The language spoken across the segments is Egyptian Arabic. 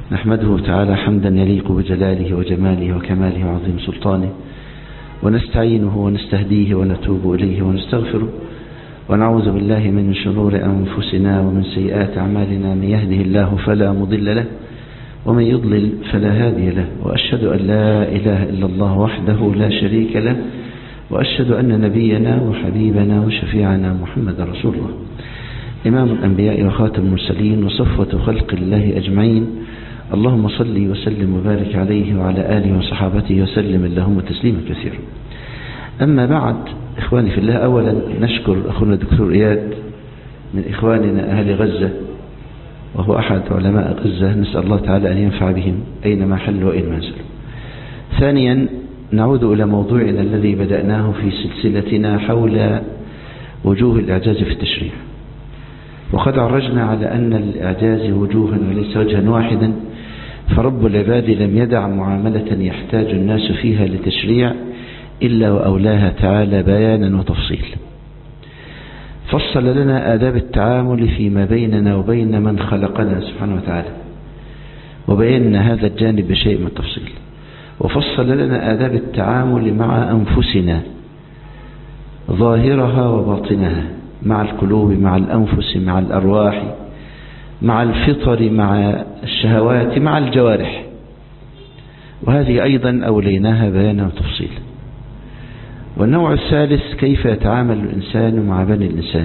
نحمده تعالى حمدا يليق بجلاله وجماله وكماله وعظيم سلطانه ونستعينه ونستهديه ونتوب إليه ونستغفره ونعوذ بالله من شرور أنفسنا ومن سيئات أعمالنا من يهده الله فلا مضل له ومن يضلل فلا هادي له وأشهد أن لا إله إلا الله وحده لا شريك له وأشهد أن نبينا وحبيبنا وشفيعنا محمد رسول الله إمام الأنبياء وخاتم المرسلين وصفوة خلق الله أجمعين اللهم صل وسلم وبارك عليه وعلى آله وصحابته وسلم اللهم تسليما كثيرا أما بعد إخواني في الله أولا نشكر أخونا الدكتور إياد من إخواننا أهل غزة وهو أحد علماء غزة نسأل الله تعالى أن ينفع بهم أينما حلوا وإنما نزلوا ثانيا نعود إلى موضوعنا الذي بدأناه في سلسلتنا حول وجوه الإعجاز في التشريع وقد عرجنا على أن الإعجاز وجوها وليس وجها واحدا فرب العباد لم يدع معاملة يحتاج الناس فيها لتشريع إلا وأولاها تعالى بيانا وتفصيل فصل لنا آداب التعامل فيما بيننا وبين من خلقنا سبحانه وتعالى وبينا هذا الجانب بشيء من التفصيل وفصل لنا آداب التعامل مع أنفسنا ظاهرها وباطنها مع القلوب مع الأنفس مع الأرواح مع الفطر مع الشهوات مع الجوارح وهذه أيضا أوليناها بيانا وتفصيلا والنوع الثالث كيف يتعامل الإنسان مع بني الإنسان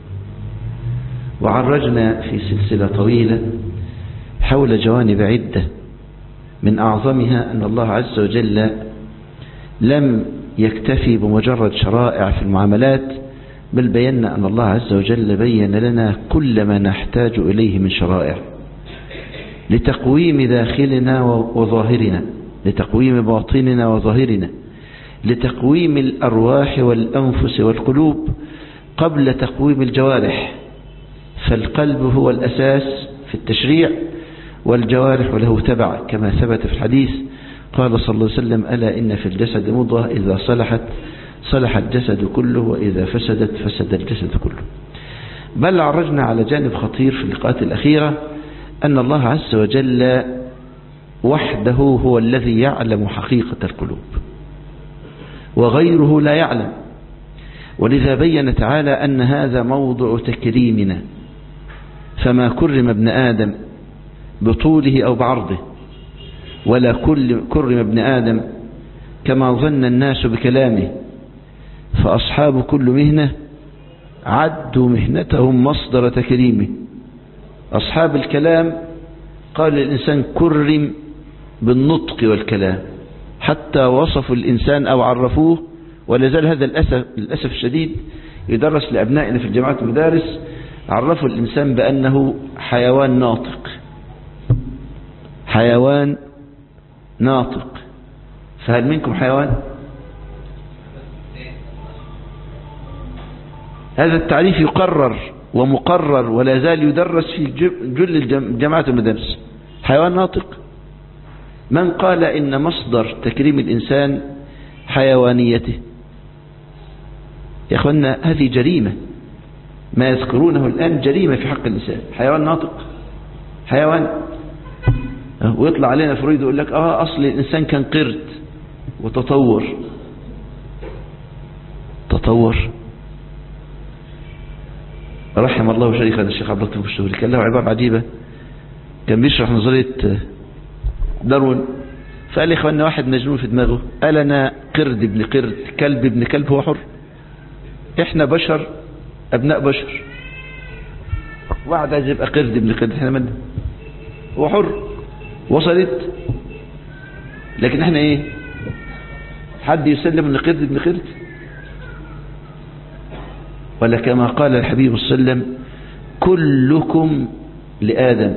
وعرجنا في سلسلة طويلة حول جوانب عدة من أعظمها أن الله عز وجل لم يكتفي بمجرد شرائع في المعاملات بل بينا أن الله عز وجل بين لنا كل ما نحتاج إليه من شرائع لتقويم داخلنا وظاهرنا لتقويم باطننا وظاهرنا لتقويم الأرواح والأنفس والقلوب قبل تقويم الجوارح فالقلب هو الأساس في التشريع والجوارح له تبع كما ثبت في الحديث قال صلى الله عليه وسلم ألا إن في الجسد مضغة إذا صلحت صلح الجسد كله وإذا فسدت فسد الجسد كله بل عرجنا على جانب خطير في اللقاءات الأخيرة أن الله عز وجل وحده هو الذي يعلم حقيقة القلوب وغيره لا يعلم ولذا بين تعالى أن هذا موضع تكريمنا فما كرم ابن آدم بطوله أو بعرضه ولا كل كرم ابن آدم كما ظن الناس بكلامه فأصحاب كل مهنة عدوا مهنتهم مصدر تكريمه أصحاب الكلام قال الإنسان كرم بالنطق والكلام حتى وصفوا الإنسان أو عرفوه ولا زال هذا للأسف, للأسف الشديد يدرس لأبنائنا في الجامعات المدارس عرفوا الإنسان بأنه حيوان ناطق حيوان ناطق فهل منكم حيوان هذا التعريف يقرر ومقرر ولا زال يدرس في جل الجامعات المدارس حيوان ناطق من قال إن مصدر تكريم الإنسان حيوانيته يا أخوانا هذه جريمة ما يذكرونه الآن جريمة في حق الإنسان حيوان ناطق حيوان ويطلع علينا فرويد يقول لك آه أصل الإنسان كان قرد وتطور تطور رحم الله شيخنا الشيخ عبد اللطيف الشهري كان له عبارة عجيبة كان بيشرح نظرية داروين فقال لي اخوانا واحد مجنون في دماغه قال انا قرد ابن قرد كلب ابن كلب هو حر احنا بشر ابناء بشر واحد عايز يبقى قرد ابن قرد احنا من هو حر وصلت لكن احنا ايه حد يسلم ان قرد ابن قرد ولا كما قال الحبيب صلى الله عليه وسلم كلكم لآدم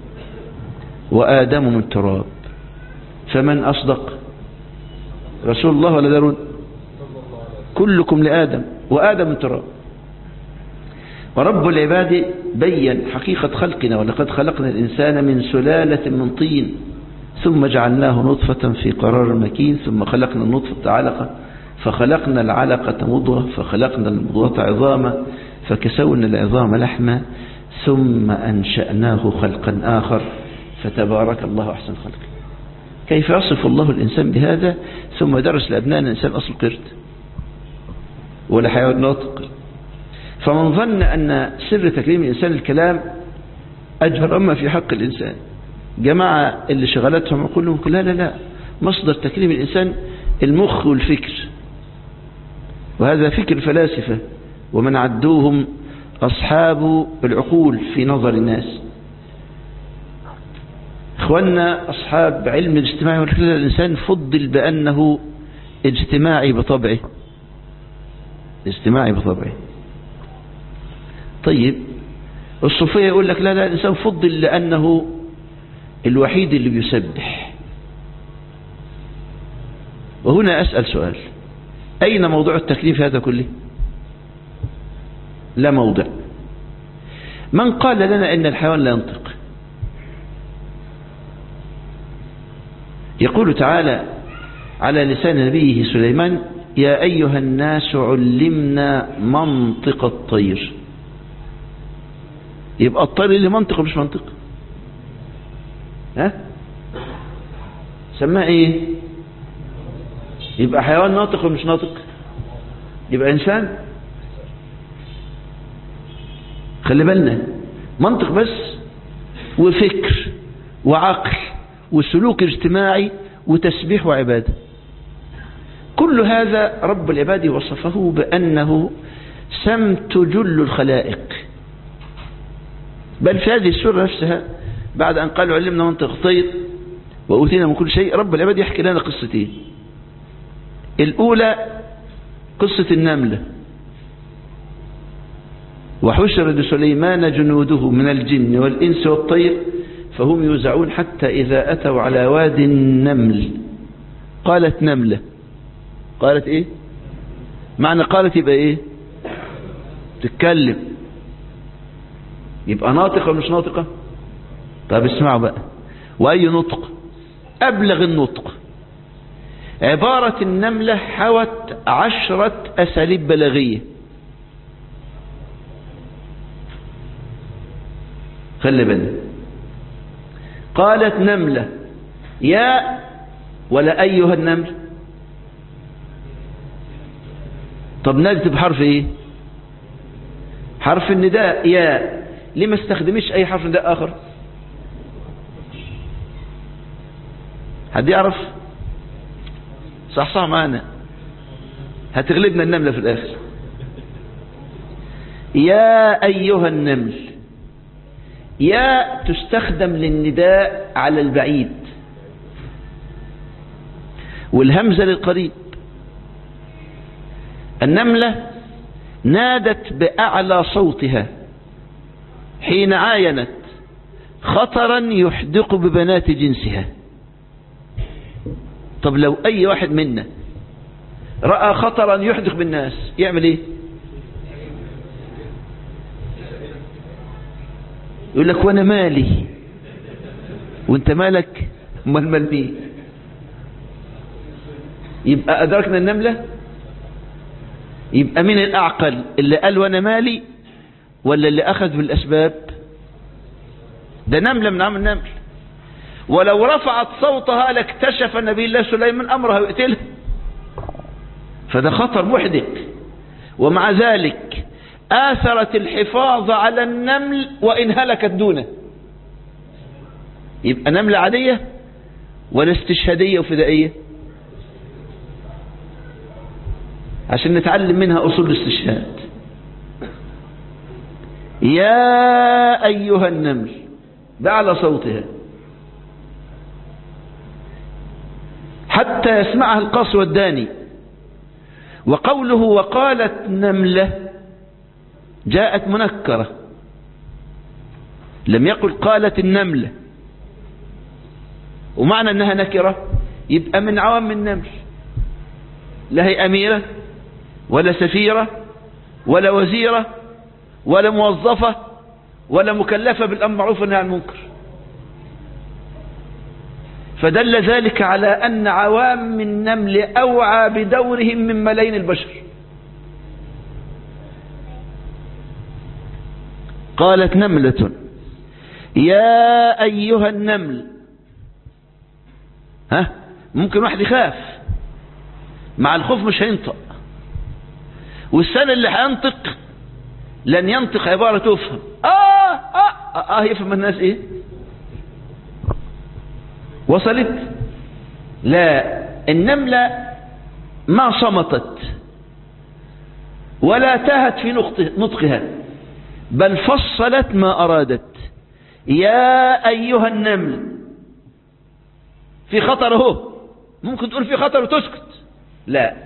وآدم من تراب فمن أصدق رسول الله ولا دارون كلكم لآدم وآدم من تراب ورب العباد بين حقيقة خلقنا ولقد خلقنا الإنسان من سلالة من طين ثم جعلناه نطفة في قرار مكين ثم خلقنا النطفة علقة فخلقنا العلقة مضغة فخلقنا المضغة عظاما فكسونا العظام لحما ثم أنشأناه خلقا آخر فتبارك الله أحسن الخلق كيف يصف الله الإنسان بهذا ثم درس لأبنائنا الإنسان أصل قرد ولا حيوان ناطق فمن ظن أن سر تكريم الإنسان الكلام أجهر أما في حق الإنسان جماعة اللي شغلتهم عقولهم لا لا لا مصدر تكريم الإنسان المخ والفكر وهذا فكر فلاسفة ومن عدوهم أصحاب العقول في نظر الناس إخواننا أصحاب علم الاجتماع والخلال الإنسان فضل بأنه اجتماعي بطبعه اجتماعي بطبعه طيب الصوفية يقول لك لا لا الإنسان فضل لأنه الوحيد اللي بيسبح وهنا أسأل سؤال أين موضوع التكليف هذا كله لا موضع من قال لنا إن الحيوان لا ينطق يقول تعالى على لسان نبيه سليمان يا أيها الناس علمنا منطق الطير يبقى الطير اللي منطق مش منطق ها سماه ايه يبقى حيوان ناطق ومش ناطق يبقى انسان خلي بالنا منطق بس وفكر وعقل وسلوك اجتماعي وتسبيح وعبادة كل هذا رب العباد وصفه بأنه سمت جل الخلائق بل في هذه السورة نفسها بعد أن قالوا علمنا منطق طير وأوتينا من كل شيء رب العباد يحكي لنا قصتين الأولى قصة النملة وحشر لسليمان جنوده من الجن والإنس والطير فهم يوزعون حتى إذا أتوا على واد النمل قالت نملة قالت إيه معنى قالت يبقى إيه تتكلم يبقى ناطقة مش ناطقة طب اسمعوا بقى وأي نطق أبلغ النطق عبارة النملة حوت عشرة أساليب بلاغية خلي بالك قالت نملة يا ولا أيها النمل طب نكتب حرف ايه حرف النداء يا ليه ما استخدمش اي حرف نداء اخر حد يعرف صح صح معانا هتغلبنا النملة في الاخر يا ايها النمل يا تستخدم للنداء على البعيد والهمزة للقريب النملة نادت بأعلى صوتها حين عاينت خطرا يحدق ببنات جنسها طب لو أي واحد منا رأى خطرا يحدق بالناس يعمل ايه يقول لك وانا مالي وانت مالك امال مال مين يبقى ادركنا النمله يبقى مين الاعقل اللي قال وانا مالي ولا اللي اخذ بالاسباب ده نمله من عام النمل ولو رفعت صوتها لاكتشف نبي الله سليمان امرها ويقتلها فده خطر محدق ومع ذلك آثرت الحفاظ على النمل وإن هلكت دونه يبقى نملة عادية ولا استشهادية وفدائية عشان نتعلم منها أصول الاستشهاد يا أيها النمل بأعلى صوتها حتى يسمعها القاص والداني وقوله وقالت نمله جاءت منكرة لم يقل قالت النملة ومعنى انها نكرة يبقى من عوام النمل لا هي اميرة ولا سفيرة ولا وزيرة ولا موظفة ولا مكلفة بالامر معروف والنهي عن المنكر فدل ذلك على ان عوام النمل اوعى بدورهم من ملايين البشر قالت نملة يا أيها النمل ها ممكن واحد يخاف مع الخوف مش هينطق والسنة اللي هينطق لن ينطق عبارة تفهم آه آه آه, آه يفهم الناس إيه وصلت لا النملة ما صمتت ولا تهت في نطقها بل فصلت ما أرادت يا أيها النمل في خطر اهو ممكن تقول في خطر وتسكت لا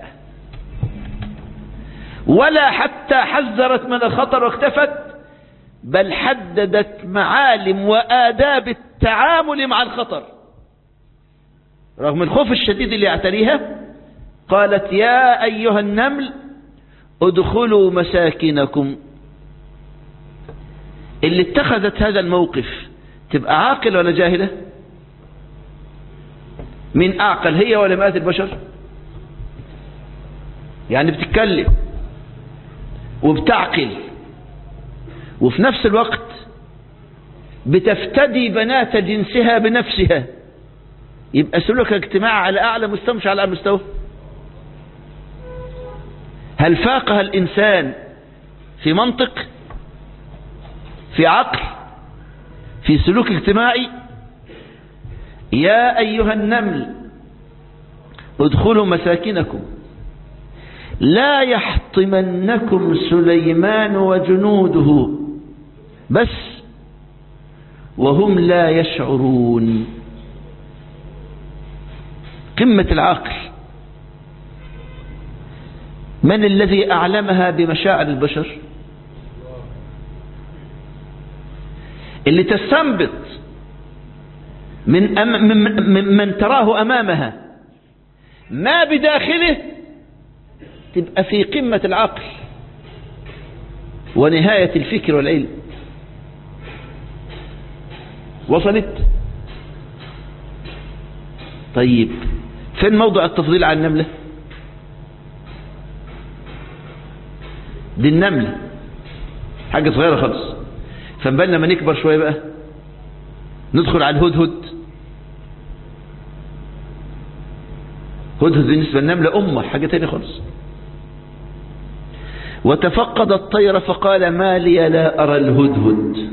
ولا حتى حذرت من الخطر واختفت بل حددت معالم وآداب التعامل مع الخطر رغم الخوف الشديد اللي يعتريها قالت يا أيها النمل ادخلوا مساكنكم اللي اتخذت هذا الموقف تبقى عاقل ولا جاهلة من أعقل هي ولا مئات البشر يعني بتتكلم وبتعقل وفي نفس الوقت بتفتدي بنات جنسها بنفسها يبقى سلوكها اجتماع على أعلى مستوى مش على أعلى مستوى هل فاقها الإنسان في منطق في عقل في سلوك اجتماعي يا أيها النمل ادخلوا مساكنكم لا يحطمنكم سليمان وجنوده بس وهم لا يشعرون قمة العقل من الذي أعلمها بمشاعر البشر اللي تستنبط من, أم من, من, من تراه أمامها ما بداخله تبقى في قمة العقل ونهاية الفكر والعلم وصلت طيب فين موضع التفضيل على النملة دي النملة حاجة صغيرة خالص فنبالنا ما نكبر شوية بقى ندخل على الهدهد هدهد بالنسبة للنملة أمة حاجة تانية خالص وتفقد الطير فقال ما لي لا أرى الهدهد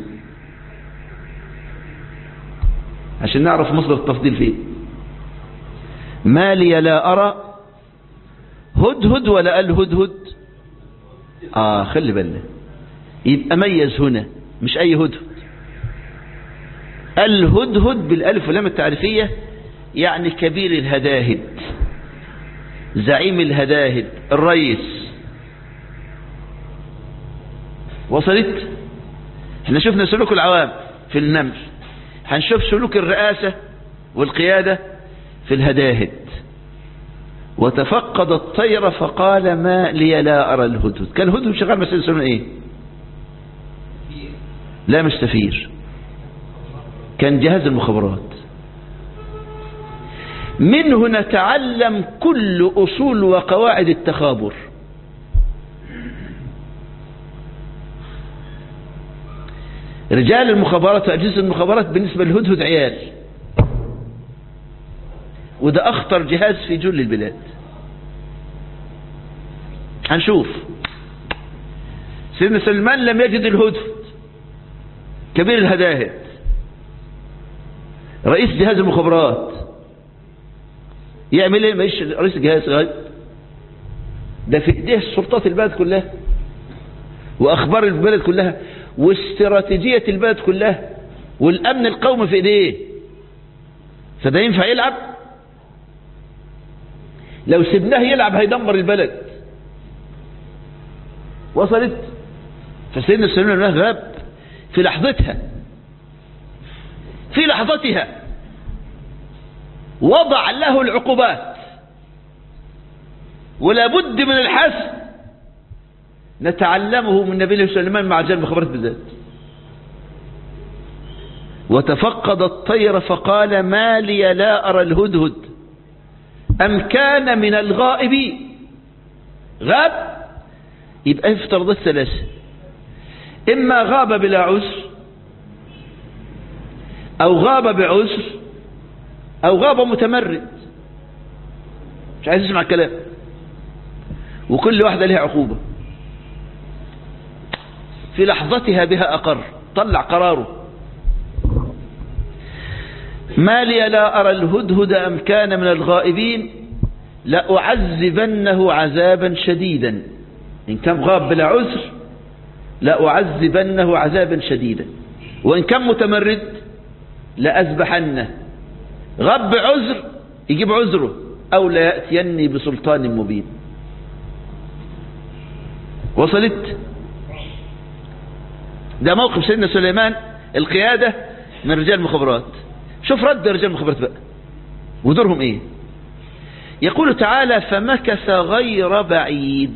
عشان نعرف مصدر التفضيل فيه ما لي لا أرى هدهد ولا الهدهد آه خلي بالنا يبقى ميز هنا مش أي هدهد الهدهد بالألف واللام التعريفية يعني كبير الهداهد زعيم الهداهد الرئيس وصلت احنا شفنا سلوك العوام في النمل هنشوف سلوك الرئاسة والقيادة في الهداهد وتفقد الطير فقال ما لي لا أرى الهدهد كان الهدهد شغال مسألة سنة ايه لا مش سفير كان جهاز المخابرات منه نتعلم كل أصول وقواعد التخابر رجال المخابرات وأجهزة المخابرات بالنسبة للهدهد عيال وده أخطر جهاز في جل البلاد هنشوف سيدنا سلمان لم يجد الهدهد كبير الهداهد رئيس جهاز المخابرات يعمل ايه مايش رئيس الجهاز غايب ده في ايديه سلطات البلد كلها واخبار البلد كلها واستراتيجية البلد كلها والامن القومي في ايديه فده ينفع يلعب لو سبناه يلعب هيدمر البلد وصلت فسيدنا سليمان غاب في لحظتها في لحظتها وضع له العقوبات ولا بد من الحسم نتعلمه من نبي سليمان مع جلب المخابرات بالذات وتفقد الطير فقال ما لي لا أرى الهدهد أم كان من الغائبين غاب يبقى افترضت ثلاثة إما غاب بلا عذر أو غاب بعذر أو غاب متمرد مش عايز يسمع الكلام وكل واحدة لها عقوبة في لحظتها بها أقر طلع قراره ما لي لا أرى الهدهد أم كان من الغائبين لأعذبنه عذابا شديدا إن كان غاب بلا عذر لأعذبنه عذابا شديدا وإن كان متمرد لأذبحنه غاب بعذر يجيب عذره أو لا يأتيني بسلطان مبين وصلت ده موقف سيدنا سليمان القيادة من رجال المخابرات شوف رد رجال المخابرات بقى ودورهم ايه يقول تعالى فمكث غير بعيد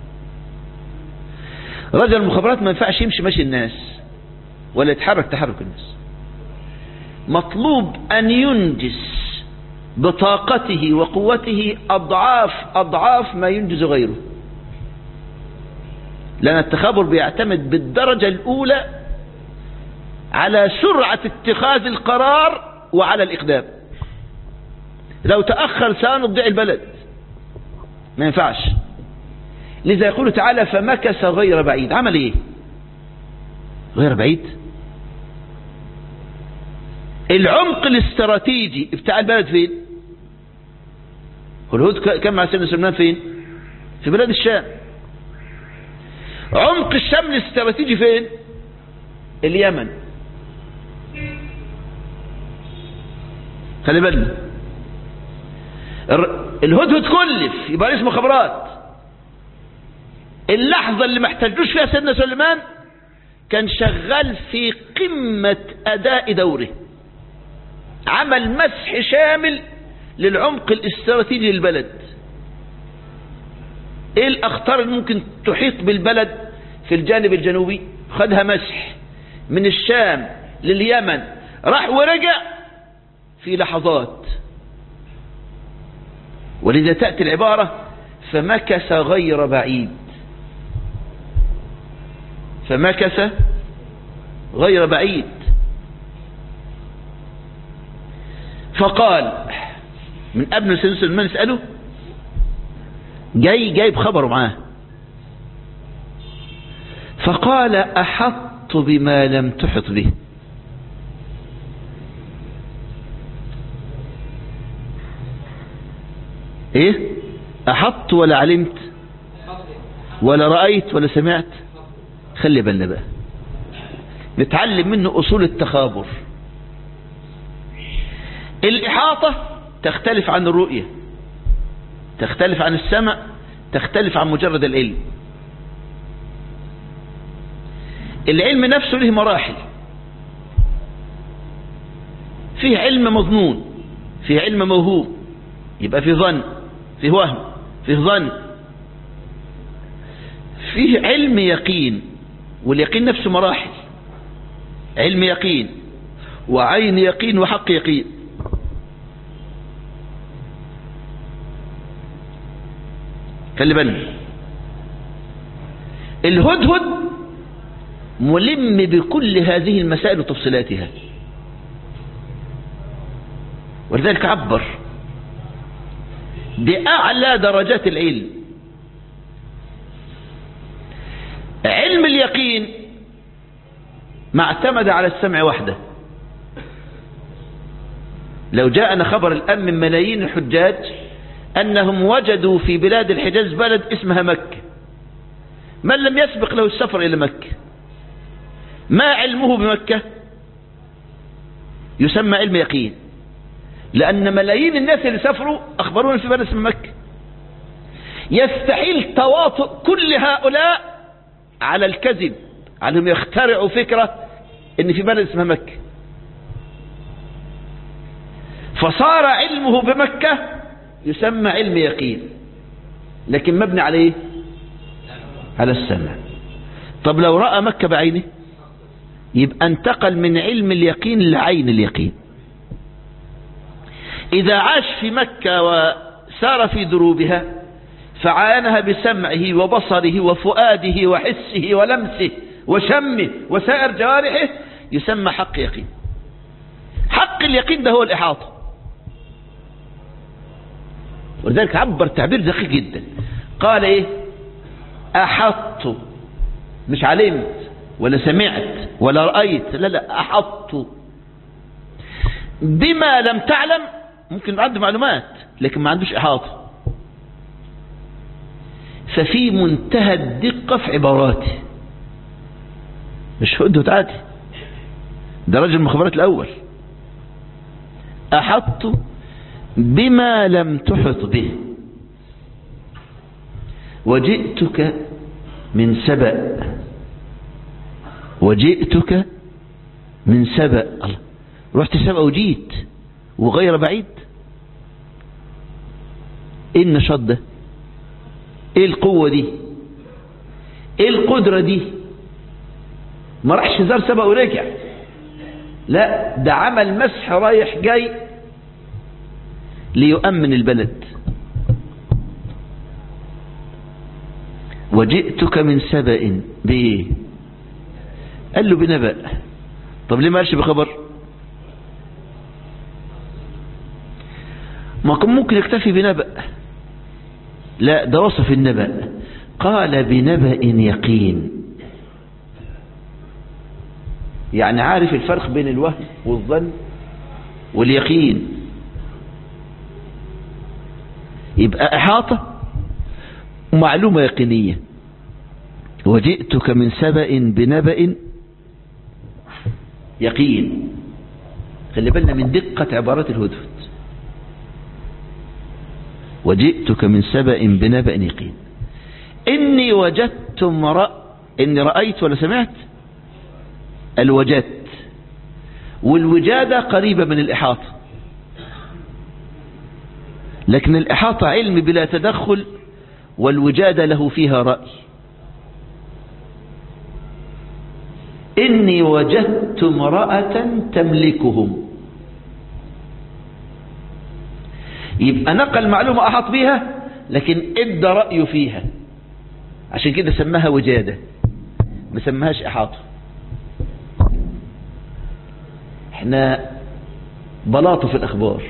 رجل المخابرات ما ينفعش يمشي ماشي الناس ولا يتحرك تحرك الناس مطلوب أن ينجز بطاقته وقوته أضعاف أضعاف ما ينجز غيره لأن التخابر بيعتمد بالدرجة الأولى على سرعة اتخاذ القرار وعلى الإقدام لو تأخر سنضيع البلد ما ينفعش لذا يقول تعالى فمكث غير بعيد عمل ايه غير بعيد العمق الاستراتيجي بتاع البلد فين الهود كان مع سيدنا سلمان فين في بلاد الشام عمق الشام الاستراتيجي فين اليمن خلي بالنا الهدهد كلف يبقى اسمه خبرات اللحظة اللي ما احتاجوش فيها سيدنا سليمان كان شغال في قمة أداء دوره عمل مسح شامل للعمق الاستراتيجي للبلد ايه الاخطار اللي ممكن تحيط بالبلد في الجانب الجنوبي خدها مسح من الشام لليمن راح ورجع في لحظات ولذا تأتي العبارة فمكث غير بعيد فمكث غير بعيد فقال من قبل سيدنا سلمان يسأله جاي جايب خبره معاه فقال أحط بما لم تحط به ايه احط ولا علمت ولا رأيت ولا سمعت خلي بالنا بقى نتعلم منه اصول التخابر الاحاطة تختلف عن الرؤية تختلف عن السمع تختلف عن مجرد العلم العلم نفسه له مراحل فيه علم مظنون فيه علم موهوم يبقى فيه ظن فيه وهم فيه ظن فيه علم يقين واليقين نفسه مراحل علم يقين وعين يقين وحق يقين خلي بالك الهدهد ملم بكل هذه المسائل وتفصيلاتها ولذلك عبر بأعلى درجات العلم علم اليقين ما اعتمد على السمع وحده لو جاءنا خبر الآن من ملايين الحجاج أنهم وجدوا في بلاد الحجاز بلد اسمها مكة من لم يسبق له السفر إلى مكة ما علمه بمكة يسمى علم يقين لأن ملايين الناس اللي سافروا أخبرونا في بلد اسمها مكة يستحيل تواطؤ كل هؤلاء على الكذب على انهم يخترعوا فكرة ان في بلد اسمها مكة فصار علمه بمكة يسمى علم يقين لكن مبني على ايه على السمع طب لو رأى مكة بعينه يبقى انتقل من علم اليقين لعين اليقين إذا عاش في مكة وسار في دروبها فعانها بسمعه وبصره وفؤاده وحسه ولمسه وشمه وسائر جوارحه يسمى حق يقين اليقين ده هو الإحاطة ولذلك عبر تعبير دقيق جدا قال ايه أحطت مش علمت ولا سمعت ولا رأيت لا لا أحطت بما لم تعلم ممكن عنده معلومات لكن ما عندوش إحاطة ففي منتهى الدقة في عباراته مش هدهد عادي ده رجل المخابرات الأول أحط بما لم تحط به وجئتك من سبأ وجئتك من سبأ الله رحت سبأ وجيت وغير بعيد ايه النشاط ده ايه القوة دي ايه القدرة دي ما راحش زار سبأ ورجع لا ده عمل مسح رايح جاي ليؤمن البلد وجئتك من سبأ بإيه قال له بنبأ طب ليه ما قالش بخبر ما كان ممكن يكتفي بنبأ لا ده وصف النبأ قال بنبأ يقين يعني عارف الفرق بين الوهم والظن واليقين يبقى إحاطة ومعلومة يقينية وجئتك من سبأ بنبأ يقين خلي بالنا من دقة عبارات الهدهد وجئتك من سبأ بنبأ يقين إني وجدت امرأ إني رأيت ولا سمعت الوجدت والوجادة قريبة من الإحاطة لكن الإحاطة علم بلا تدخل والوجادة له فيها رأي إني وجدت امرأة تملكهم يبقى نقل معلومة أحط بيها لكن ادى رأيه فيها عشان كده سماها وجادة ما سماهاش إحاطة احنا بلاطة في الأخبار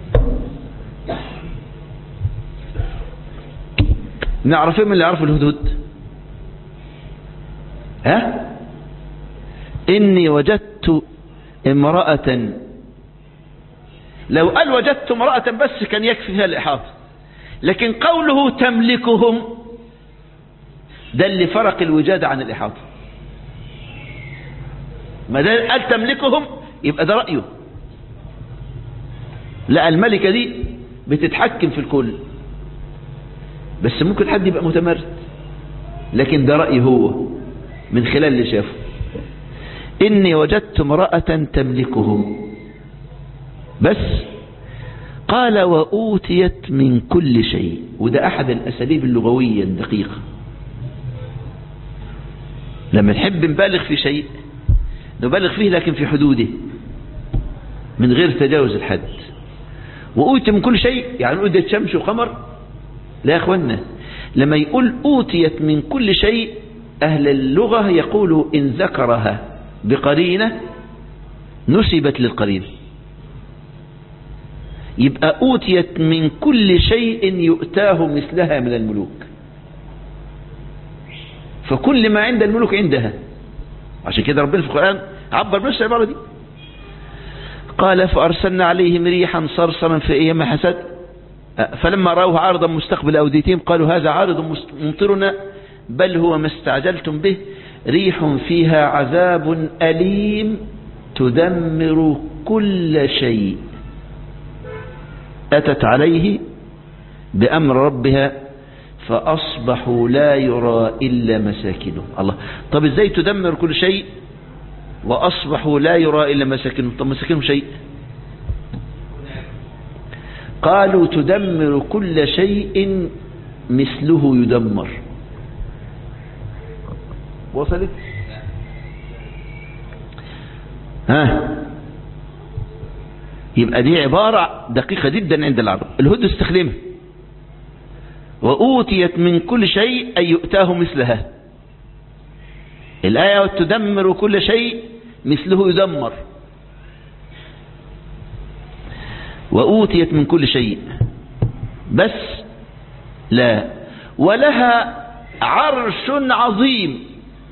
نعرف ايه من اللي يعرف الهدود ها إني وجدت امرأة لو قال وجدت امرأة بس كان يكفي فيها الإحاطة لكن قوله تملكهم ده اللي فرق الوجادة عن الإحاطة ما ده قال تملكهم يبقى ده رأيه لا الملكة دي بتتحكم في الكل بس ممكن حد يبقى متمرد لكن ده رأيه هو من خلال اللي شافه إني وجدت امرأة تملكهم بس قال وأوتيت من كل شيء وده أحد الأساليب اللغوية الدقيقة لما نحب نبالغ في شيء نبالغ فيه لكن في حدوده من غير تجاوز الحد وأوتي من كل شيء يعني أوتيت شمس وقمر لا يا أخوانا لما يقول أوتيت من كل شيء أهل اللغة يقولوا إن ذكرها بقرينة نسبت للقرينة يبقى أوتيت من كل شيء يؤتاه مثلها من الملوك فكل ما عند الملوك عندها عشان كده ربنا في القرآن عبر بنفس العبارة دي قال فأرسلنا عليهم ريحا صرصرا في أيام حسد فلما رأوه عارضا مستقبل أوديتهم قالوا هذا عارض ممطرنا بل هو ما استعجلتم به ريح فيها عذاب أليم تدمر كل شيء أتت عليه بأمر ربها فأصبحوا لا يرى إلا مساكنهم الله طب إزاي تدمر كل شيء وأصبحوا لا يرى إلا مساكنهم طب مساكنهم شيء قالوا تدمر كل شيء مثله يدمر وصلت ها يبقى دي عبارة دقيقة جدا عند العرب الهد استخدمها وأوتيت من كل شيء أن يؤتاه مثلها الآية تدمر كل شيء مثله يدمر وأوتيت من كل شيء بس لا ولها عرش عظيم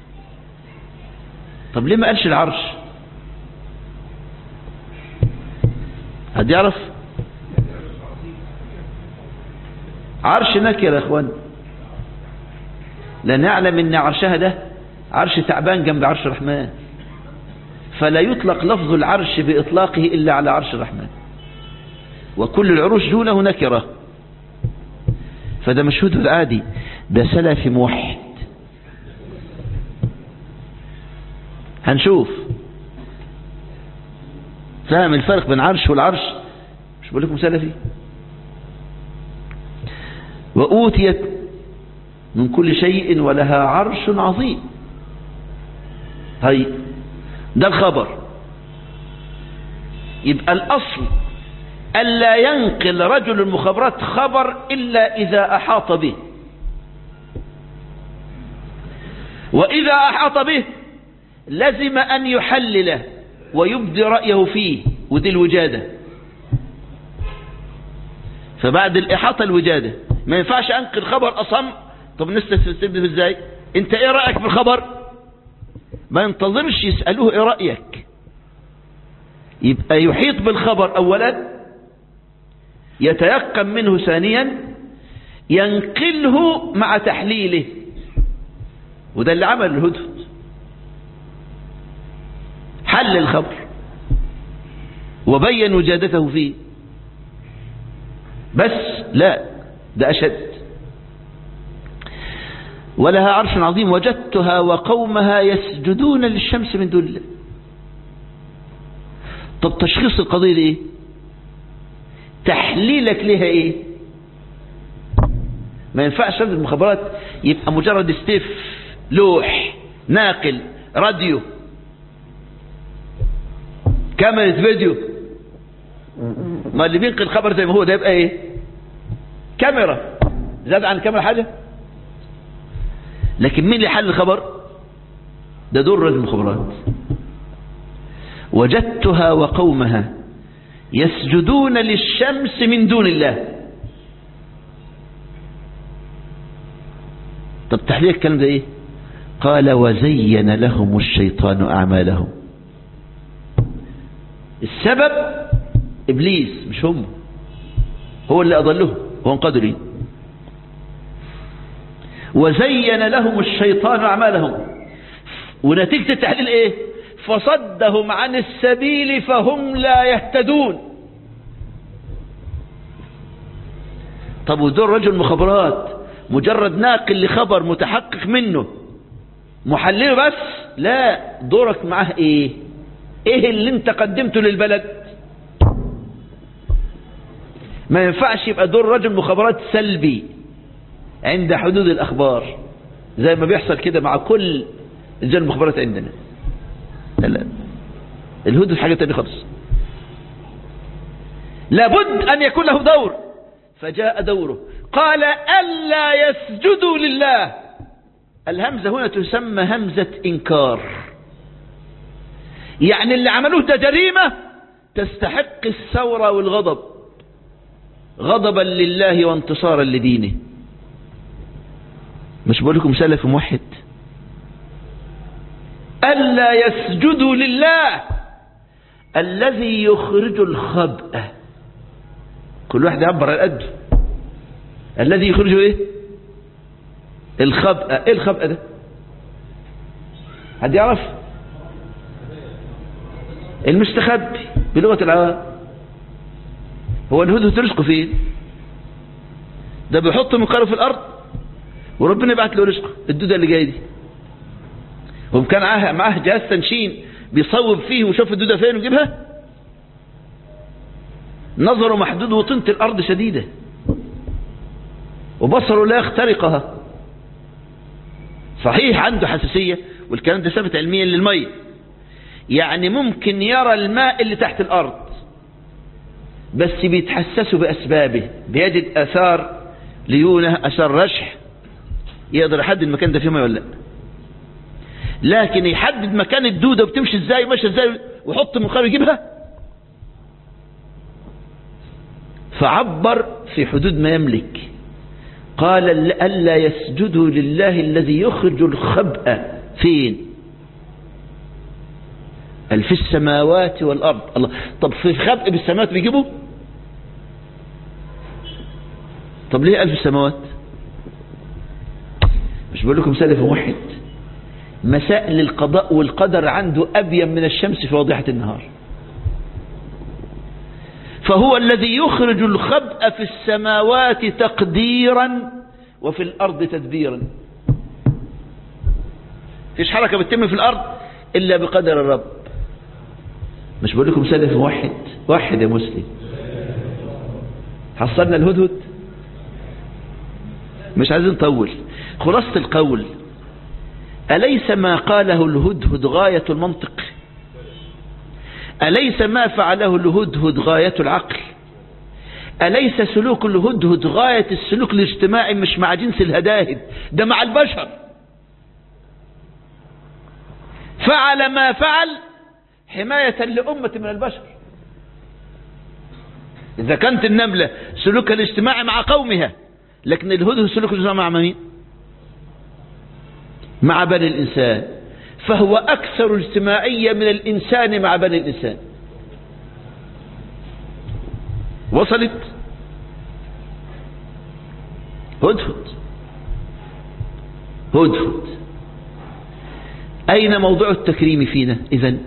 طب ليه ما قالش العرش حد يعرف عرش نكر يا اخوان لا نعلم ان عرشها ده عرش تعبان جنب عرش الرحمن فلا يطلق لفظ العرش بإطلاقه إلا على عرش الرحمن وكل العروش دونه نكرة فده مشهود عادي ده سلف موحد هنشوف فاهم الفرق بين عرش والعرش مش بقول لكم سلفي وأوتيت من كل شيء ولها عرش عظيم هاي ده الخبر يبقى الأصل ألا ينقل رجل المخابرات خبر إلا إذا أحاط به وإذا أحاط به لزم أن يحلله ويبدي رأيه فيه ودي الوجادة فبعد الإحاطة الوجادة ما ينفعش أنقل خبر أصم طب نستفيد ازاي انت ايه رأيك في الخبر ما ينتظرش يسألوه ايه رأيك يبقى يحيط بالخبر اولا يتيقن منه ثانيا ينقله مع تحليله وده اللي عمل الهدهد حل الخبر وبين وجادته فيه بس لا ده أشد ولها عرش عظيم وجدتها وقومها يسجدون للشمس من دون الله طب تشخيص القضية دي ايه تحليلك لها ايه ما ينفعش رد المخابرات يبقى مجرد استف لوح ناقل راديو كاميرا فيديو ما اللي بينقل الخبر زي ما هو ده يبقى ايه كاميرا زاد عن الكاميرا حاجة لكن مين اللي حل الخبر ده دور رجل المخابرات وجدتها وقومها يسجدون للشمس من دون الله طب تحليل الكلام ده ايه قال وزين لهم الشيطان اعمالهم السبب ابليس مش هم هو اللي اضلهم هو انقذوا ليه وزين لهم الشيطان اعمالهم ونتيجة التحليل ايه فصدهم عن السبيل فهم لا يهتدون طب ودور رجل مخابرات مجرد ناقل لخبر متحقق منه محلله بس لا دورك معاه ايه ايه اللي انت قدمته للبلد ما ينفعش يبقى دور رجل مخابرات سلبي عند حدود الاخبار زي ما بيحصل كده مع كل رجال المخابرات عندنا لا لا الهدوء حاجة تانية خالص لابد أن يكون له دور فجاء دوره قال ألا يسجدوا لله الهمزة هنا تسمى همزة إنكار يعني اللي عملوه ده جريمة تستحق الثورة والغضب غضبا لله وانتصارا لدينه مش بقول لكم سلف موحد ألا يسجدوا لله الذي يخرج الخبأ كل واحد يعبر على قده الذي يخرجه ايه الخبأ ايه الخبأ ده حد يعرف المستخبي بلغة العوام هو الهدهد رزقه فين ده بيحط منقاره في الارض وربنا يبعت له رزقه الدودة اللي جايه دي هم كان معاه معاه جهاز تنشين بيصوب فيه وشوف الدودة فين ويجيبها نظره محدود وطينة الأرض شديدة وبصره لا يخترقها صحيح عنده حساسية والكلام ده ثابت علميا للمية يعني ممكن يرى الماء اللي تحت الأرض بس بيتحسسوا بأسبابه بيجد أثار ليونة أثار رشح يقدر يحدد المكان ده فيه ماء ولا لا لكن يحدد مكان الدودة بتمشي ازاي وماشيه ازاي ويحط منقار يجيبها فعبر في حدود ما يملك قال ألا يسجدوا لله الذي يخرج الخبأ فين قال في السماوات والأرض الله طب في خبأ بالسماوات بيجيبه طب ليه قال في السماوات مش بقول لكم سلف واحد مسائل القضاء والقدر عنده أبين من الشمس في واضحة النهار فهو الذي يخرج الخبأ في السماوات تقديرا وفي الأرض تدبيرا فيش حركة بتتم في الأرض إلا بقدر الرب مش بقول لكم سلف واحد واحد يا مسلم حصلنا الهدهد مش عايزين نطول خلاصة القول أليس ما قاله الهدهد غاية المنطق أليس ما فعله الهدهد غاية العقل أليس سلوك الهدهد غاية السلوك الاجتماعي مش مع جنس الهداهد ده مع البشر فعل ما فعل حماية لأمة من البشر إذا كانت النملة سلوكها الاجتماعي مع قومها لكن الهدهد سلوك الاجتماعي مع مين مع بني الإنسان فهو أكثر اجتماعية من الإنسان مع بني الإنسان وصلت هدهد هدهد أين موضوع التكريم فينا إذن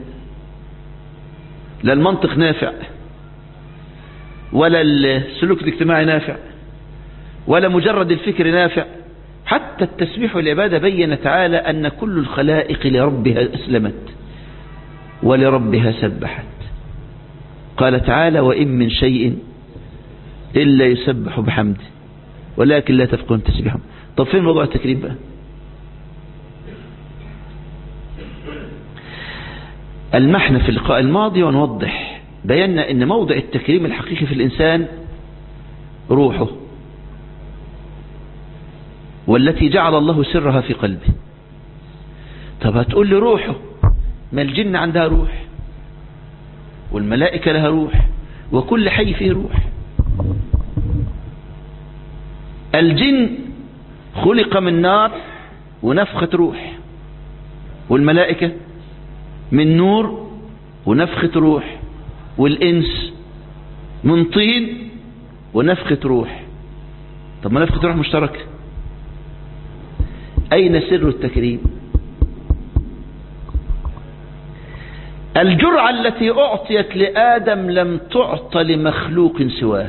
لا المنطق نافع ولا السلوك الاجتماعي نافع ولا مجرد الفكر نافع حتى التسبيح والعبادة بين تعالى أن كل الخلائق لربها أسلمت ولربها سبحت قال تعالى وإن من شيء إلا يسبح بحمده ولكن لا تفقون تسبيحهم طب فين موضوع التكريم بقى المحنة في اللقاء الماضي ونوضح بينا ان موضع التكريم الحقيقي في الإنسان روحه والتي جعل الله سرها في قلبه طب هتقول لي روحه ما الجن عندها روح والملائكة لها روح وكل حي فيه روح الجن خلق من نار ونفخة روح والملائكة من نور ونفخة روح والإنس من طين ونفخة روح طب ما نفخة روح مشتركة أين سر التكريم الجرعة التي أعطيت لآدم لم تعط لمخلوق سواه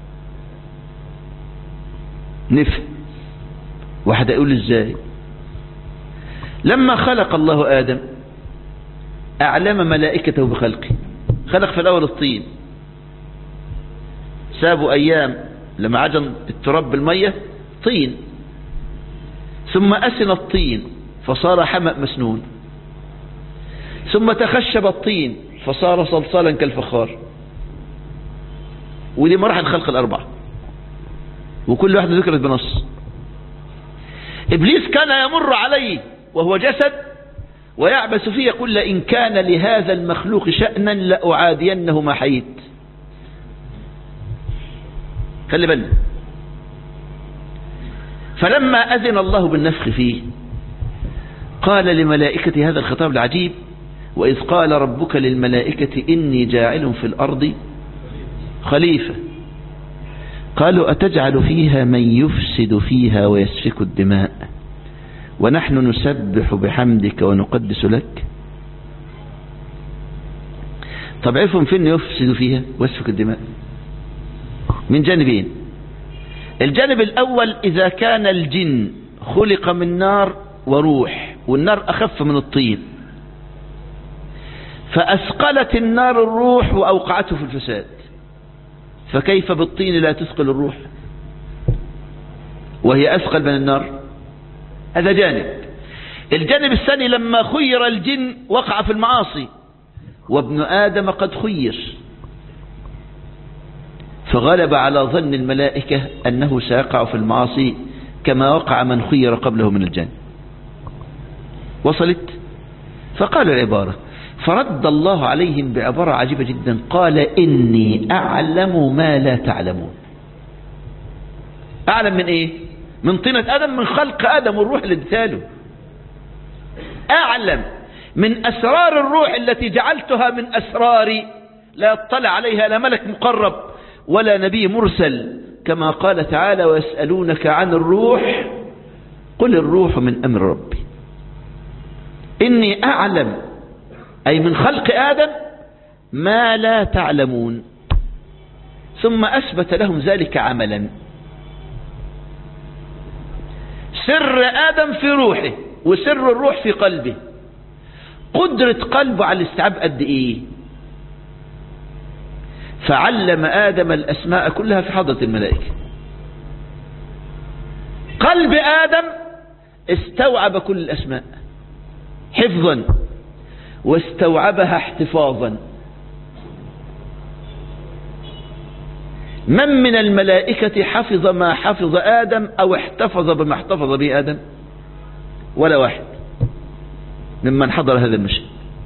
نفهم واحد يقول ازاي لما خلق الله آدم أعلم ملائكته بخلقه خلق في الأول الطين سابوا أيام لما عجن التراب بالمية طين ثم أسن الطين فصار حمأ مسنون ثم تخشب الطين فصار صلصالا كالفخار ودي مراحل خلق الأربعة وكل واحدة ذكرت بنص إبليس كان يمر عليه وهو جسد ويعبس فيه يقول لئن كان لهذا المخلوق شأنا لأعادينه ما حييت خلي بالك فلما أذن الله بالنفخ فيه قال لملائكة هذا الخطاب العجيب وإذ قال ربك للملائكة إني جاعل في الأرض خليفة قالوا أتجعل فيها من يفسد فيها ويسفك الدماء ونحن نسبح بحمدك ونقدس لك طب عرفهم فين يفسد فيها ويسفك الدماء من جانبين الجانب الأول إذا كان الجن خلق من نار وروح والنار أخف من الطين فأثقلت النار الروح وأوقعته في الفساد فكيف بالطين لا تثقل الروح وهي أثقل من النار هذا جانب الجانب الثاني لما خير الجن وقع في المعاصي وابن آدم قد خير فغلب على ظن الملائكة أنه سيقع في المعاصي كما وقع من خير قبله من الجن وصلت فقال العبارة فرد الله عليهم بعبارة عجيبة جدا قال إني أعلم ما لا تعلمون أعلم من إيه من طينة آدم من خلق آدم والروح اللي اديتاله أعلم من أسرار الروح التي جعلتها من أسراري لا يطلع عليها لا ملك مقرب ولا نبي مرسل كما قال تعالى ويسألونك عن الروح قل الروح من أمر ربي إني أعلم أي من خلق آدم ما لا تعلمون ثم أثبت لهم ذلك عملا سر آدم في روحه وسر الروح في قلبه قدرة قلبه على الاستيعاب قد إيه فعلم آدم الأسماء كلها في حضرة الملائكة قلب آدم استوعب كل الأسماء حفظا واستوعبها احتفاظا من من الملائكة حفظ ما حفظ آدم أو احتفظ بما احتفظ به آدم ولا واحد ممن حضر هذا المشهد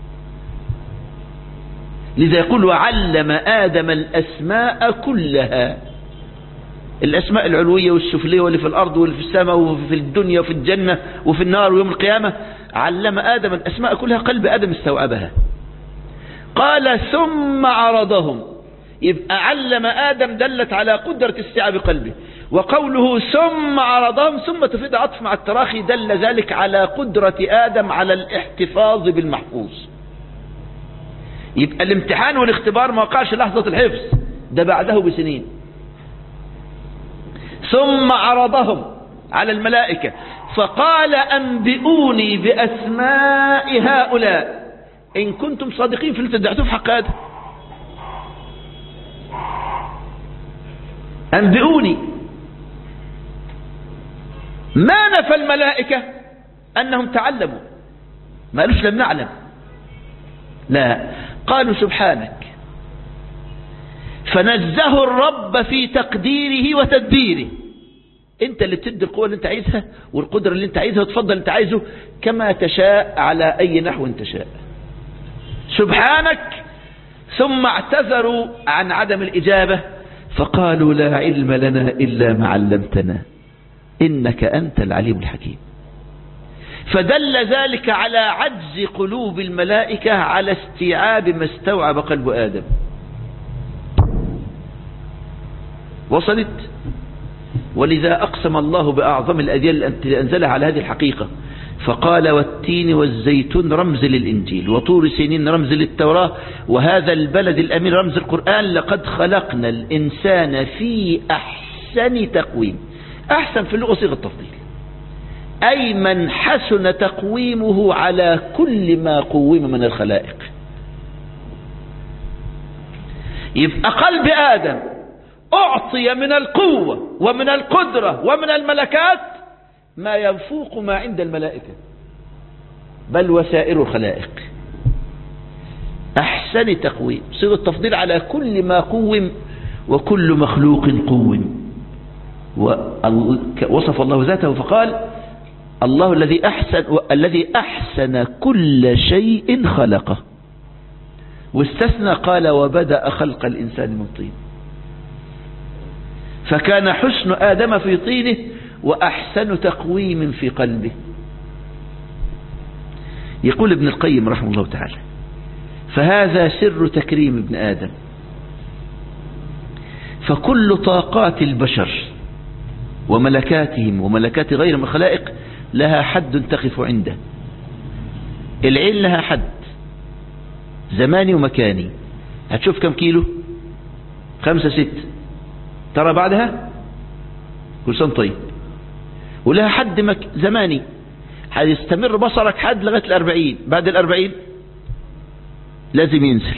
لذا يقول وعلم آدم الأسماء كلها الأسماء العلوية والسفلية واللي في الأرض واللي في السماء وفي الدنيا وفي الجنة وفي النار ويوم القيامة علم آدم الأسماء كلها قلب آدم استوعبها قال ثم عرضهم يبقى علم آدم دلت على قدرة استيعاب قلبه وقوله ثم عرضهم ثم تفيد عطف مع التراخي دل ذلك على قدرة آدم على الاحتفاظ بالمحفوظ يبقى الامتحان والاختبار ما وقعش لحظة الحفظ ده بعده بسنين ثم عرضهم على الملائكة فقال أنبئوني بأسماء هؤلاء إن كنتم صادقين في اللي تدعتوه في حق آدم أنبئوني ما نفى الملائكة أنهم تعلموا ما قالوش لم نعلم لا قالوا سبحانك فنزهوا الرب في تقديره وتدبيره انت اللي بتدي القوة اللي انت عايزها والقدرة اللي انت عايزها وتفضل انت عايزه كما تشاء على اي نحو تشاء سبحانك ثم اعتذروا عن عدم الاجابة فقالوا لا علم لنا الا ما علمتنا انك انت العليم الحكيم فدل ذلك على عجز قلوب الملائكة على استيعاب ما استوعب قلب آدم وصلت ولذا أقسم الله بأعظم الأديان التي أنزلها على هذه الحقيقة فقال والتين والزيتون رمز للإنجيل وطور سنين رمز للتوراة وهذا البلد الأمين رمز القرآن لقد خلقنا الإنسان في أحسن تقويم أحسن في اللغة صيغة التفضيل أي من حسن تقويمه على كل ما قوم من الخلائق يبقى قلب آدم أعطي من القوة ومن القدرة ومن الملكات ما يفوق ما عند الملائكة بل وسائر الخلائق أحسن تقويم صيغة التفضيل على كل ما قوم وكل مخلوق قوم وصف الله ذاته فقال الله الذي أحسن الذي أحسن كل شيء خلقه واستثنى قال وبدأ خلق الإنسان من طين فكان حسن آدم في طينه وأحسن تقويم في قلبه يقول ابن القيم رحمه الله تعالى فهذا سر تكريم ابن آدم فكل طاقات البشر وملكاتهم وملكات غير من الخلائق لها حد تقف عنده العين لها حد زماني ومكاني هتشوف كم كيلو خمسة ست ترى بعدها كل سنة طيب ولها حد مك... زماني هيستمر بصرك حد لغاية الأربعين بعد الأربعين لازم ينزل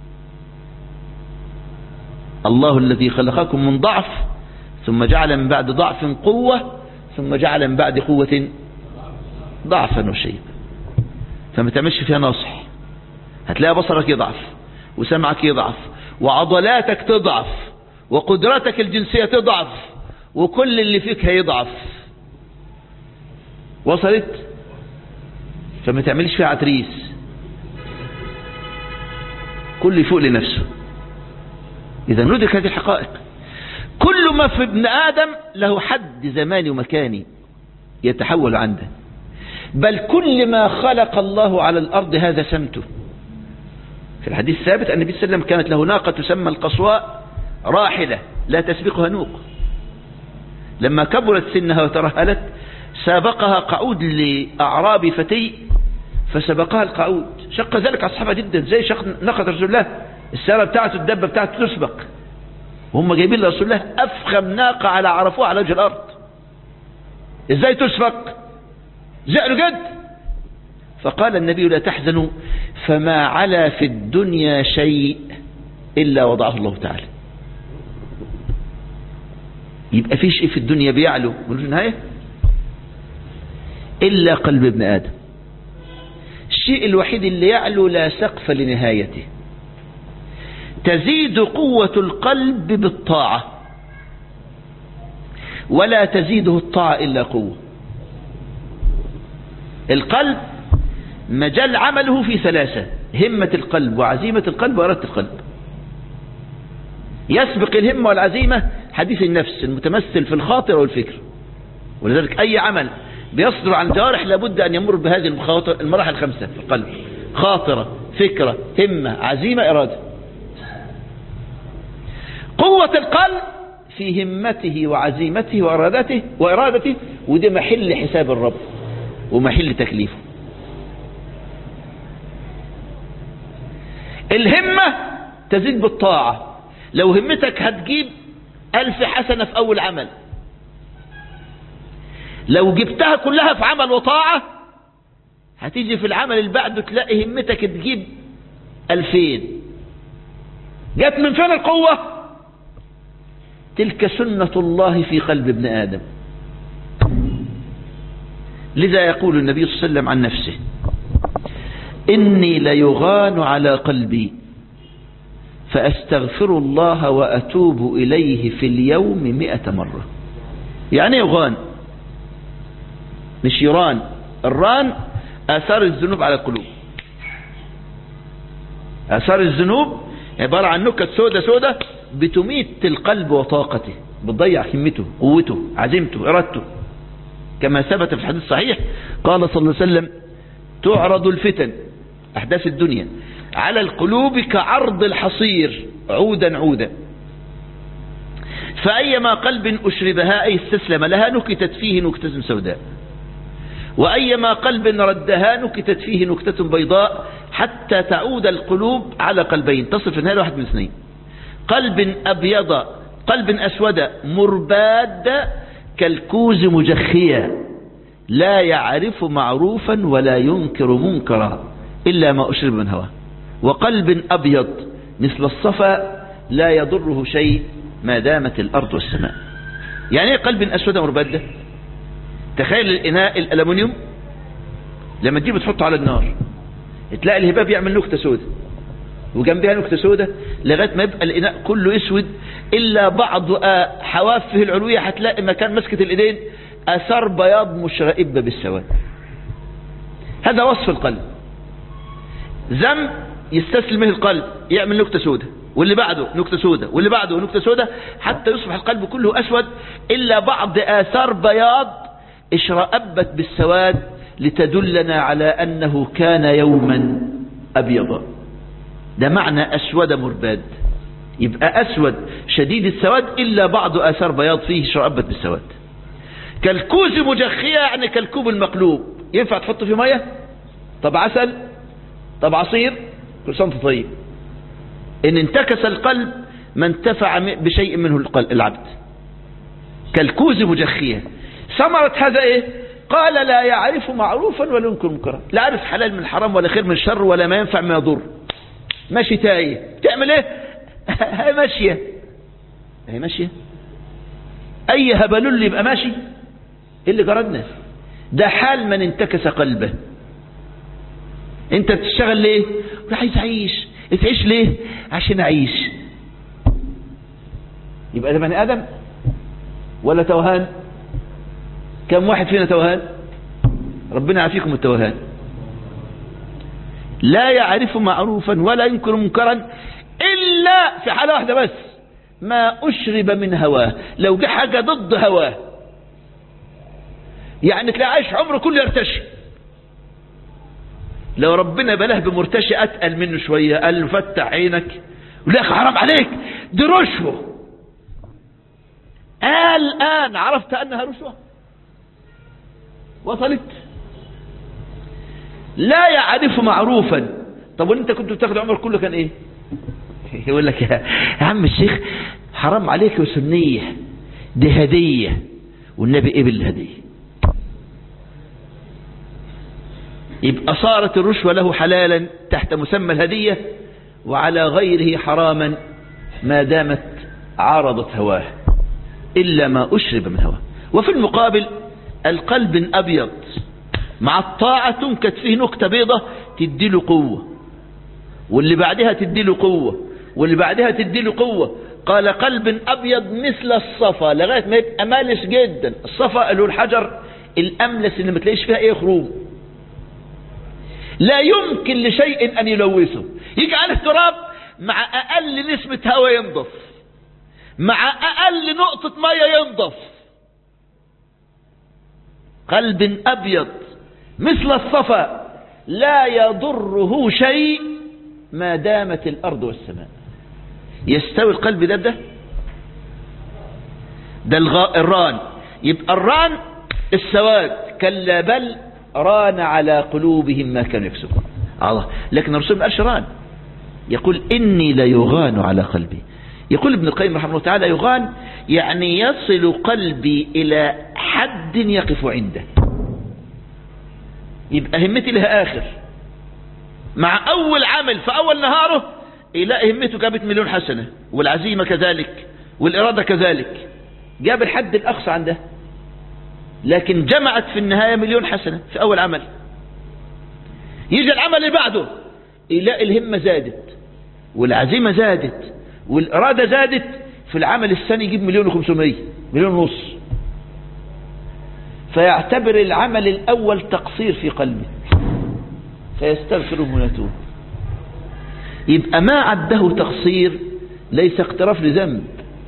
الله الذي خلقكم من ضعف ثم جعل من بعد ضعف قوة ثم جعل من بعد قوة ضعفا وشيبا فما تعملش فيها ناصح هتلاقي بصرك يضعف وسمعك يضعف وعضلاتك تضعف وقدرتك الجنسية تضعف وكل اللي فيك هيضعف وصلت فما تعملش فيها عتريس كل يفوق لنفسه إذا ندرك هذه الحقائق كل ما في ابن آدم له حد زماني ومكاني يتحول عنده بل كل ما خلق الله على الأرض هذا سمته في الحديث الثابت أن النبي صلى الله عليه وسلم كانت له ناقة تسمى القصواء راحلة لا تسبقها نوق لما كبرت سنها وترهلت سابقها قعود لأعراب فتي فسبقها القعود شق ذلك أصحابها جدا زي شق ناقة رسول الله السيارة بتاعته الدبة بتاعته تسبق وهم جايبين لرسول الله أفخم ناقة على عرفوها على وجه الأرض ازاي تسبق زعلوا جد فقال النبي لا تحزنوا فما علا في الدنيا شيء إلا وضعه الله تعالى يبقى في شيء في الدنيا بيعلو ملوش نهاية إلا قلب ابن آدم الشيء الوحيد اللي يعلو لا سقف لنهايته تزيد قوة القلب بالطاعة ولا تزيده الطاعة إلا قوة القلب مجال عمله في ثلاثة همة القلب وعزيمة القلب وإرادة القلب يسبق الهمة والعزيمة حديث النفس المتمثل في الخاطر والفكر ولذلك أي عمل بيصدر عن الجوارح لابد أن يمر بهذه المراحل الخمسة في القلب خاطرة فكرة همة عزيمة إرادة قوة القلب في همته وعزيمته وإرادته وإرادته ودي محل حساب الرب ومحل تكليفه الهمة تزيد بالطاعة لو همتك هتجيب ألف حسنة في أول عمل لو جبتها كلها في عمل وطاعة هتيجي في العمل اللي بعده تلاقي همتك تجيب ألفين جت من فين القوة تلك سنة الله في قلب ابن آدم لذا يقول النبي صلى الله عليه وسلم عن نفسه إني ليغان على قلبي فأستغفر الله وأتوب إليه في اليوم مئة مرة يعني يغان مش يران الران آثار الذنوب على القلوب آثار الذنوب عبارة عن نكت سودة سودة بتميت القلب وطاقته بتضيع همته قوته عزيمته إرادته كما ثبت في الحديث الصحيح قال صلى الله عليه وسلم تعرض الفتن أحداث الدنيا على القلوب كعرض الحصير عودا عودا فأيما قلب أشربها أي استسلم لها نكتت فيه نكتة سوداء وأيما قلب ردها نكتت فيه نكتة بيضاء حتى تعود القلوب على قلبين تصل في النهاية واحد من اثنين قلب أبيض قلب أسود مرباد كالكوز مجخيا لا يعرف معروفا ولا ينكر منكرا إلا ما أشرب من هواه وقلب أبيض مثل الصفا لا يضره شيء ما دامت الأرض والسماء يعني ايه قلب أسود مرباد ده تخيل الإناء الألمنيوم لما تجيب تحطه على النار تلاقي الهباب يعمل نكتة سودة وجنبها نكتة سودة لغاية ما يبقى الإناء كله اسود إلا بعض حوافه العلوية هتلاقي مكان مسكة الإيدين أثر بياض مشرئبة بالسواد هذا وصف القلب ذنب يستسلم منه القلب يعمل نكتة سودة واللي بعده نكتة سودة واللي بعده نكتة سودة حتى يصبح القلب كله أسود إلا بعض آثار بياض اشرأبت بالسواد لتدلنا على أنه كان يوما أبيضا ده معنى أسود مرباد يبقى أسود شديد السواد إلا بعض آثار بياض فيه شرأبت بالسواد كالكوز مجخية يعني كالكوب المقلوب ينفع تحط فيه مية طب عسل طب عصير كل سنة طيب إن انتكس القلب ما انتفع بشيء منه العبد كالكوز مجخية ثمرة هذا ايه قال لا يعرف معروفا ولا ينكر منكرا لا عارف حلال من حرام ولا خير من شر ولا ما ينفع ما يضر ماشي تايه تعمل ايه هي ماشية هي ماشية اي هبلول يبقى ماشي ايه اللي جردنا ده حال من انتكس قلبه انت بتشتغل ليه عايز اعيش تعيش ليه عشان اعيش يبقى ده بني ادم ولا توهان كم واحد فينا توهان ربنا يعافيكم التوهان لا يعرف معروفا ولا ينكر منكرا إلا في حالة واحدة بس ما أشرب من هواه لو جه حاجة ضد هواه يعني تلاقي عايش عمره كله يرتشي لو ربنا بلاه بمرتشي أتقل منه شوية قال له فتح عينك ولا حرام عليك دي رشوة الآن عرفت أنها رشوة وصلت لا يعرف معروفا طب وانت كنت بتاخد عمر كله كان ايه يقول لك يا عم الشيخ حرام عليك وسنية دي هدية والنبي قبل الهدية يبقى صارت الرشوة له حلالا تحت مسمى الهدية وعلى غيره حراما ما دامت عارضت هواه إلا ما أشرب من هواه وفي المقابل القلب أبيض مع الطاعة تنكت فيه نكتة بيضة تديله قوة واللي بعدها تديله قوة واللي بعدها تديله قوة قال قلب أبيض مثل الصفا لغاية ما يبقى مالس جدا الصفا اللي هو الحجر الأملس اللي ما تلاقيش فيها ايه خروم لا يمكن لشيء أن يلوثه يجي على التراب مع أقل نسبة هواء ينضف مع أقل نقطة مية ينضف قلب أبيض مثل الصفا لا يضره شيء ما دامت الأرض والسماء يستوي القلب ده ده ده الغ... الران يبقى الران السواد كلا بل ران على قلوبهم ما كانوا يكسبون الله لكن الرسول ما قالش ران يقول إني ليغان على قلبي يقول ابن القيم رحمه الله تعالى يغان يعني يصل قلبي إلى حد يقف عنده يبقى همتي لها آخر مع أول عمل في أول نهاره يلاقي همته جابت مليون حسنة والعزيمة كذلك والإرادة كذلك جاب الحد الأقصى عنده لكن جمعت في النهاية مليون حسنة في أول عمل يجي العمل اللي بعده يلاقي الهمة زادت والعزيمة زادت والإرادة زادت في العمل الثاني يجيب مليون وخمسمية مليون ونص فيعتبر العمل الأول تقصير في قلبه فيستغفره ويتوب يبقى ما عده تقصير ليس اقتراف لذنب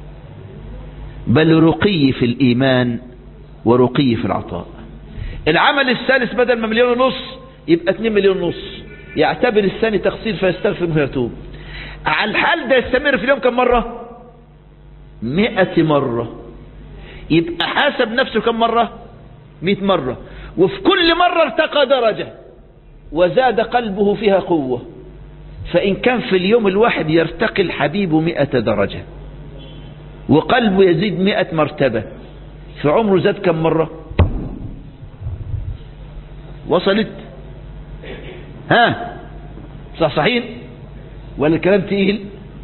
بل رقي في الإيمان ورقي في العطاء العمل الثالث بدل ما مليون ونص يبقى 2 مليون ونص يعتبر الثاني تقصير فيستغفر ويتوب على الحال ده يستمر في اليوم كم مرة مئة مرة يبقى حاسب نفسه كم مرة مئة مرة وفي كل مرة ارتقى درجة وزاد قلبه فيها قوة فإن كان في اليوم الواحد يرتقي الحبيب مئة درجة وقلبه يزيد مئة مرتبة في عمره زاد كم مرة وصلت ها صح صحيح ولا الكلام تقيل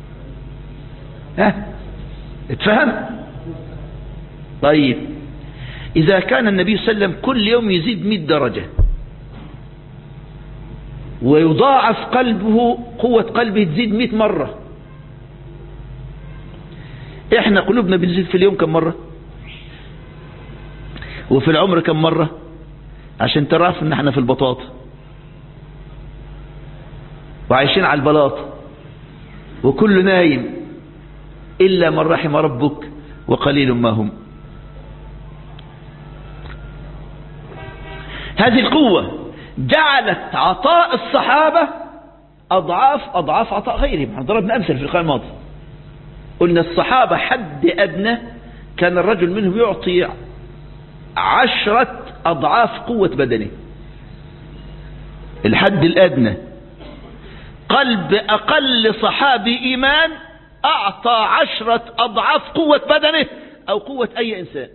ها اتفهم طيب إذا كان النبي صلى الله عليه وسلم كل يوم يزيد 100 درجة ويضاعف قلبه قوة قلبه تزيد 100 مرة احنا قلوبنا بنزيد في اليوم كم مرة وفي العمر كم مرة عشان تعرف ان احنا في البطاطا وعايشين على البلاط وكله نايم إلا من رحم ربك وقليل ما هم هذه القوة جعلت عطاء الصحابة أضعاف أضعاف عطاء غيرهم احنا ضربنا أمثل في القرآن الماضي قلنا الصحابة حد أدنى كان الرجل منهم يعطي عشرة أضعاف قوة بدنه الحد الأدنى قلب أقل صحابي إيمان أعطى عشرة أضعاف قوة بدنه أو قوة أي إنسان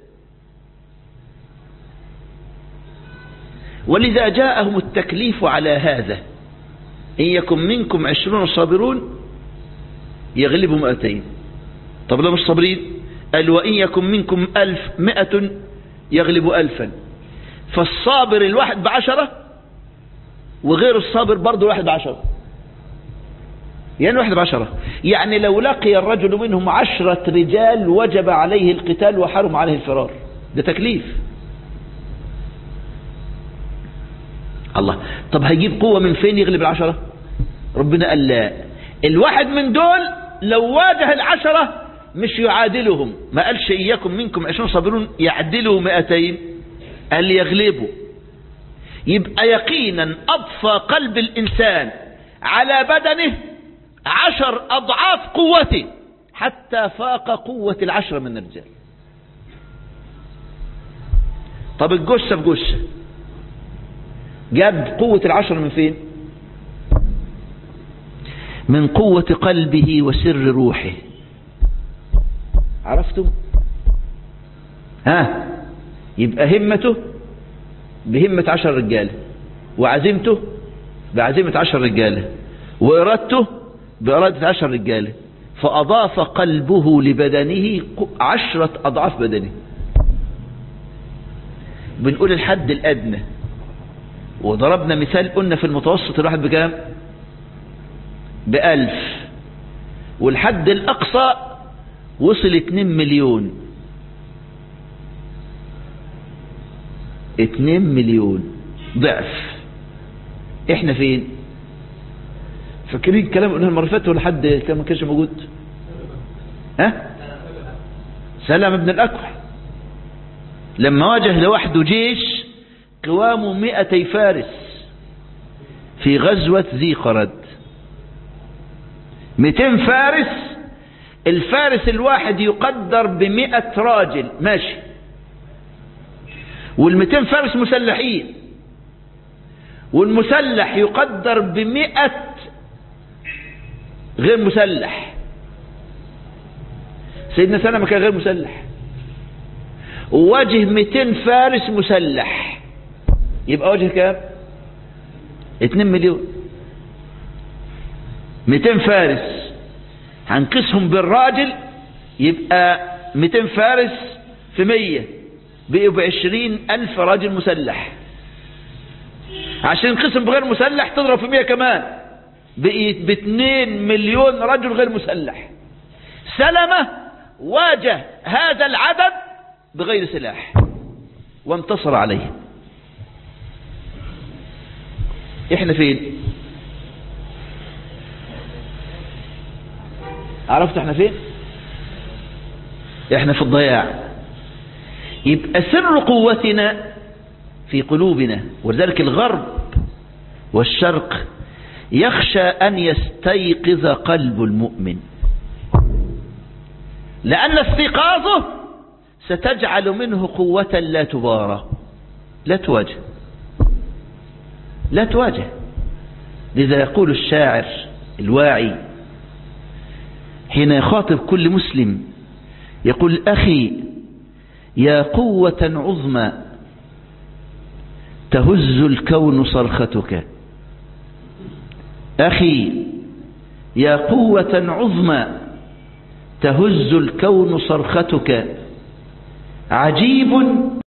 ولذا جاءهم التكليف على هذا إن يكن منكم عشرون صابرون يغلبوا مئتين طب لو مش صابرين قال وإن يكن منكم ألف مئة يغلب ألفا فالصابر الواحد بعشرة وغير الصابر برضه الواحد بعشرة يعني واحد بعشرة يعني لو لقي الرجل منهم عشرة رجال وجب عليه القتال وحرم عليه الفرار ده تكليف الله طب هيجيب قوة من فين يغلب العشرة ربنا قال لا الواحد من دول لو واجه العشرة مش يعادلهم ما قالش إياكم منكم عشرون صابرون يعدلوا مئتين قال يغلبوا يبقى يقينا أضفى قلب الإنسان على بدنه عشر أضعاف قوته حتى فاق قوة العشرة من الرجال طب الجثة بجثة جاب قوة العشرة من فين من قوة قلبه وسر روحه عرفتم ها يبقى همته بهمة عشر رجالة وعزيمته بعزيمة عشر رجالة وإرادته بإرادة عشر رجالة فأضاف قلبه لبدنه عشرة أضعاف بدنه بنقول الحد الأدنى وضربنا مثال قلنا في المتوسط الواحد بكام بألف والحد الأقصى وصل اتنين مليون اتنين مليون ضعف احنا فين فاكرين الكلام قلنا المرة فاتت ولا حد كان ما كانش موجود ها سلام ابن الأكوع لما واجه لوحده جيش قوامه مئتي فارس في غزوة ذي قرد مئتين فارس الفارس الواحد يقدر بمئة راجل ماشي والمئتين فارس مسلحين والمسلح يقدر بمئة غير مسلح سيدنا سلمة كان غير مسلح وواجه 200 فارس مسلح يبقى واجه كام 2 مليون 200 فارس هنقسهم بالراجل يبقى 200 فارس في 100 بقوا ب 20 ألف راجل مسلح عشان نقسم بغير مسلح تضرب في 100 كمان بقيت ب 2 مليون رجل غير مسلح سلمة واجه هذا العدد بغير سلاح وانتصر عليه احنا فين عرفت احنا فين احنا في الضياع يبقى سر قوتنا في قلوبنا ولذلك الغرب والشرق يخشى أن يستيقظ قلب المؤمن لأن استيقاظه ستجعل منه قوة لا تبارى لا تواجه لا تواجه لذا يقول الشاعر الواعي حين يخاطب كل مسلم يقول أخي يا قوة عظمى تهز الكون صرختك أخي يا قوة عظمى تهز الكون صرختك عجيب